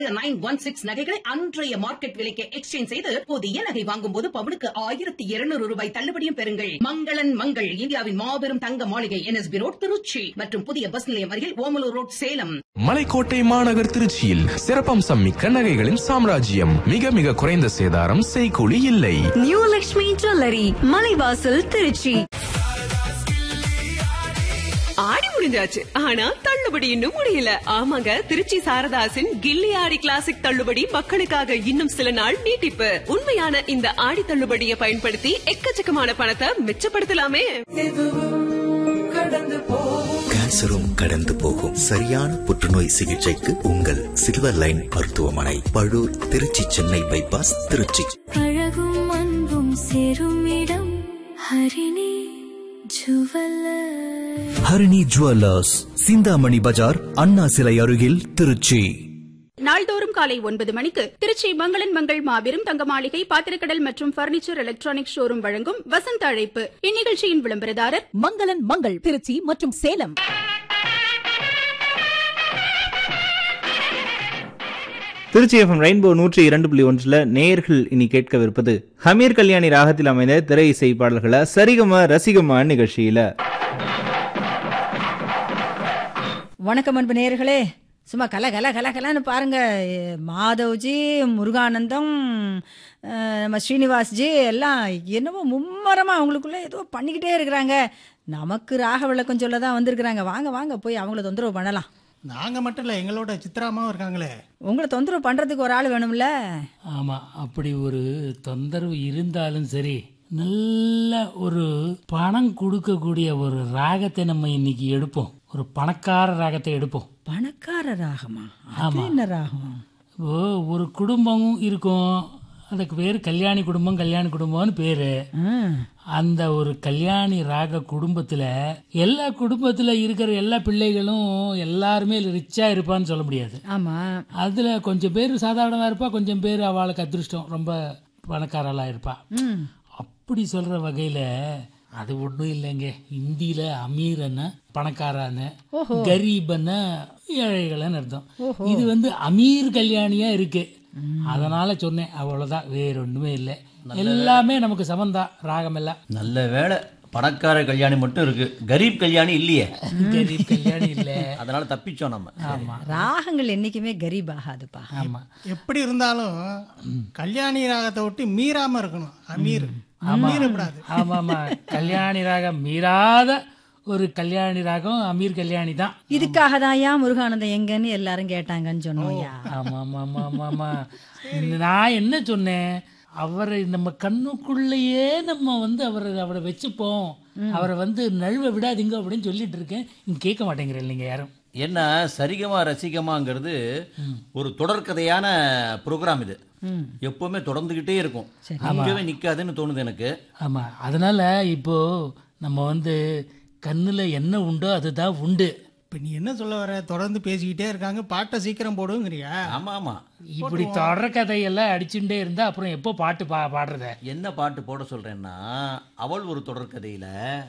Nine one six நகைகளை அன்றைய market விலைக்கு எக்ஸ்சேஞ்ச் செய்து புதிய நகை வாங்கும் போது பவுனுக்கு ஆயிரத்தி இருநூறு ரூபாய் தள்ளுபடியும் பெறுங்கள் மங்களன் மங்கள் இந்தியாவின் மாபெரும் தங்க மாளிகை என்எஸ்பி ரோட் திருச்சி மற்றும் புதிய பஸ் நிலையம் அருகில் ஓமலூர் ரோட் சேலம் மலைக்கோட்டை மாநகர் திருச்சியில் சிறப்பம்சம் மிக்க நகைகளின் சாம்ராஜ்யம் மிக மிக குறைந்த சேதாரம் செய்கூலி இல்லை நியூ லக்ஷ்மி ஜுவல்லரி மலைவாசல் திருச்சி ஆடி முடிஞ்சாச்சு ஆனா தள்ளுபடி இன்னும் முடியல ஆமாங்க திருச்சி சாரதாசின் கில்லி ஆடி கிளாசிக் தள்ளுபடி மக்களுக்காக இன்னும் சில நாள் நீட்டிப்பு உண்மையான இந்த ஆடி தள்ளுபடியை பயன்படுத்தி எக்கச்சக்கமான பணத்தை மிச்சப்படுத்தலாமே கேன்சரும் கடந்து போகும் சரியான புற்றுநோய் சிகிச்சைக்கு உங்கள் சில்வர் லைன் மருத்துவமனை பழூர் திருச்சி சென்னை பைபாஸ் திருச்சி அழகும் அன்பும் சேரும் இடம் ஹரிணி ஜுவல்லர் ஹரிணி ஜுவல்லர்ஸ் சிந்தாமணி பஜார் அண்ணா சிலை அருகில் திருச்சி நாள்தோறும் காலை ஒன்பது மணிக்கு திருச்சி மங்களன் மங்கள் மாபெரும் தங்க மாளிகை பாத்திரக்கடல் மற்றும் பர்னிச்சர் எலக்ட்ரானிக் ஷோரூம் வழங்கும் வசந்த அழைப்பு இந்நிகழ்ச்சியின் விளம்பரதாரர் மங்களன் மங்கள் திருச்சி மற்றும் சேலம் திருச்சி எஃப்எம் ரெயின்போ நூற்றி இரண்டு புள்ளி ஒன்றில் நேயர்கள் இனி கேட்கவிருப்பது ஹமீர் கல்யாணி ராகத்தில் அமைந்த திரை இசை பாடல்களை சரிகமா ரசிகமா நிகழ்ச்சியில வணக்கம் அன்பு நேயர்களே சும்மா கல கல கல கலன்னு பாருங்க எ, மாதவ்ஜி முருகானந்தம் அஹ், நம்ம ஸ்ரீனிவாஸ்ஜி எல்லாம் என்னமோ மும்மரமா அவங்களுக்குள்ள ஏதோ பண்ணிக்கிட்டே இருக்கிறாங்க நமக்கு ராக விளக்கம் சொல்ல தான் வந்திருக்கிறாங்க வாங்க வாங்க போய் அவங்கள தொந்தரவு பண்ணலாம் நாங்க மட்டும் இல்ல எங்களோட சித்ராமாவும் இருக்காங்களே உங்களை தொந்தரவு பண்றதுக்கு ஒரு ஆள் வேணும்ல ஆமாம் அப்படி ஒரு தொந்தரவு இருந்தாலும் சரி நல்ல ஒரு பணம் கொடுக்கக்கூடிய ஒரு ராகத்தை நம்ம இன்னைக்கு எடுப்போம் ஒரு பணக்கார ராகத்தை எடுப்போம் பணக்கார ராகமா அது ஆமா. என்ன ராகம் இப்போ ஒரு குடும்பம் இருக்கும் அதுக்கு பேர் கல்யாணி குடும்பம் கல்யாணி குடும்பம்னு பேரு ஆ, அந்த ஒரு கல்யாணி ராக குடும்பத்துல எல்லா குடும்பத்துல இருக்கிற எல்லா பிள்ளைகளும் எல்லாருமே ரிச்சா இருப்பான்னு சொல்ல முடியாது ஆமா அதுல கொஞ்சம் பேர் சாதாரணமா இருப்பா கொஞ்சம் பேர் அவளுக்கு அதிர்ஷ்டம் ரொம்ப பணக்காரலா இருப்பா ம் அப்படி சொல்ற வகையில அது ஒண்ணும் இல்லைங்க இந்தியில அமீரன்னு பணக்காரான்னு கரீபன்னு ஏழைகள்னு அர்த்தம் இது வந்து அமீர் கல்யாணியா இருக்கு அதனால சொன்னேன் அவ்வளவுதான் வேற ஒண்ணுமே இல்லை எல்லாமே நமக்கு சமந்தான் ராகம் எல்லாம் நல்ல வேளை பணக்கார கல்யாணி மட்டும் இருக்கு கரீப் கல்யாணி இல்லையே கரீப் கல்யாணி இல்ல அதனால தப்பிச்சோம் நம்ம ஆமா ராகங்கள் என்னைக்குமே கரீப் ஆகாதுப்பா ஆமா எப்படி இருந்தாலும் கல்யாணி ராகத்தை விட்டு மீறாம இருக்கணும் அமீர் மீறக்கூடாது ஆமா ஆமா கல்யாணி ராகம் மீறாத ஒரு கல்யாணி ராகம் அமீர் கல்யாணி தான் இதுக்காக தான் ஏன் முருகானந்தம் எங்கன்னு எல்லாரும் கேட்டாங்கன்னு சொன்னோம்யா ஆமா ஆமா ஆமா ஆமா ஆமா நான் என்ன சொன்னேன் அவரை நம்ம கண்ணுக்குள்ளேயே நம்ம வந்து அவரை அவரை வச்சுப்போம் அவரை வந்து நழுவ விடாதீங்க அப்படின்னு சொல்லிட்டு இருக்கேன் நீங்க கேட்க மாட்டேங்கிறீங்க நீங்க யாரும் என்ன சரிகமா ரசிகமாங்கிறது ஒரு தொடர்கதையான ப்ரோக்ராம் இது எப்பவுமே தொடர்ந்துகிட்டே இருக்கும் நிக்கவே நிக்காதுன்னு தோணுது எனக்கு ஆமா அதனால இப்போ நம்ம வந்து கண்ணுல என்ன உண்டோ அதுதான் உண்டு இப்ப நீ என்ன சொல்ல வர தொடர்ந்து பேசிக்கிட்டே இருக்காங்க பாட்டை சீக்கிரம் போடுங்கிறியா ஆமா ஆமா இப்படி தொடர் கதையெல்லாம் அடிச்சுட்டே இருந்தா அப்புறம் எப்போ பாட்டு பா பாடுறத என்ன பாட்டு போட சொல்றேன்னா அவள் ஒரு தொடர்கதையில